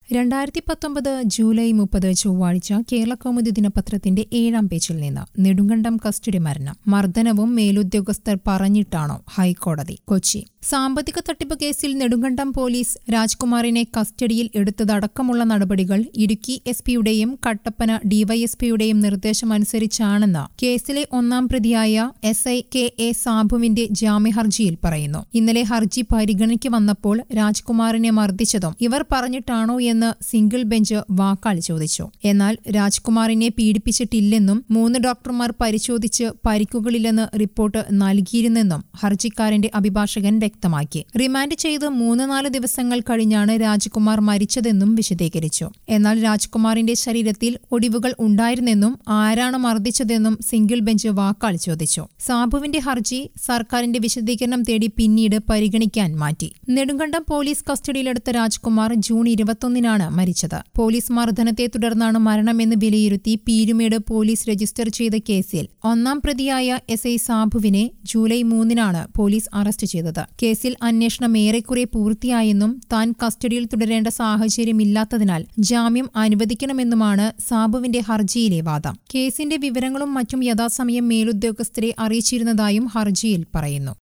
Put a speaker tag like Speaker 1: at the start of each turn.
Speaker 1: രണ്ടായിരത്തി പത്തൊമ്പത് ജൂലൈ മുപ്പത് ചൊവ്വാഴ്ച കേരള കൗമുദി ദിനപത്രത്തിന്റെ ഏഴാം പേജിൽ നിന്ന് നെടുങ്കണ്ടം കസ്റ്റഡി മരണം മർദ്ദനവും മേലുദ്യോഗസ്ഥർ പറഞ്ഞിട്ടാണോ ഹൈക്കോടതി കൊച്ചി സാമ്പത്തിക തട്ടിപ്പ് കേസിൽ നെടുങ്കണ്ടം പോലീസ് രാജ്കുമാറിനെ കസ്റ്റഡിയിൽ എടുത്തതടക്കമുള്ള നടപടികൾ ഇടുക്കി എസ് പിയുടെയും കട്ടപ്പന ഡിവൈഎസ്പിയുടെയും നിർദ്ദേശമനുസരിച്ചാണെന്ന് കേസിലെ ഒന്നാം പ്രതിയായ എസ് ഐ കെ എ സാബുവിന്റെ ജാമ്യഹർജിയിൽ പറയുന്നു ഇന്നലെ ഹർജി പരിഗണനയ്ക്ക് വന്നപ്പോൾ രാജ്കുമാറിനെ മർദ്ദിച്ചതും ഇവർ പറഞ്ഞിട്ടാണോ എന്ന് സിംഗിൾ ബെഞ്ച് വാക്കാൽ ചോദിച്ചു എന്നാൽ രാജ്കുമാറിനെ പീഡിപ്പിച്ചിട്ടില്ലെന്നും മൂന്ന് ഡോക്ടർമാർ പരിശോധിച്ച് പരിക്കുകളില്ലെന്ന് റിപ്പോർട്ട് നൽകിയിരുന്നെന്നും ഹർജിക്കാരന്റെ അഭിഭാഷകൻ വ്യക്തമാക്കി റിമാൻഡ് ചെയ്ത് മൂന്ന് നാല് ദിവസങ്ങൾ കഴിഞ്ഞാണ് രാജ്കുമാർ മരിച്ചതെന്നും വിശദീകരിച്ചു എന്നാൽ രാജ്കുമാറിന്റെ ശരീരത്തിൽ ഒടിവുകൾ ഉണ്ടായിരുന്നെന്നും ആരാണ് മർദ്ദിച്ചതെന്നും സിംഗിൾ ബെഞ്ച് വാക്കാൽ ചോദിച്ചു സാബുവിന്റെ ഹർജി സർക്കാരിന്റെ വിശദീകരണം തേടി പിന്നീട് പരിഗണിക്കാൻ മാറ്റി നെടുങ്കണ്ടം പോലീസ് കസ്റ്റഡിയിലെടുത്ത രാജ്കുമാർ ജൂൺ ഇരുപത്തൊന്നിനാണ് മരിച്ചത് പോലീസ് മർദ്ദനത്തെ തുടർന്നാണ് മരണമെന്ന് വിലയിരുത്തി പീരുമേട് പോലീസ് രജിസ്റ്റർ ചെയ്ത കേസിൽ ഒന്നാം പ്രതിയായ എസ് ഐ സാബുവിനെ ജൂലൈ മൂന്നിനാണ് പോലീസ് അറസ്റ്റ് ചെയ്തത് കേസിൽ അന്വേഷണം ഏറെക്കുറെ പൂർത്തിയായെന്നും താൻ കസ്റ്റഡിയിൽ തുടരേണ്ട സാഹചര്യമില്ലാത്തതിനാൽ ജാമ്യം അനുവദിക്കണമെന്നുമാണ് സാബുവിന്റെ ഹർജിയിലെ വാദം കേസിന്റെ വിവരങ്ങളും മറ്റും യഥാസമയം മേലുദ്യോഗസ്ഥരെ അറിയിച്ചിരുന്നതായും ഹർജിയിൽ പറയുന്നു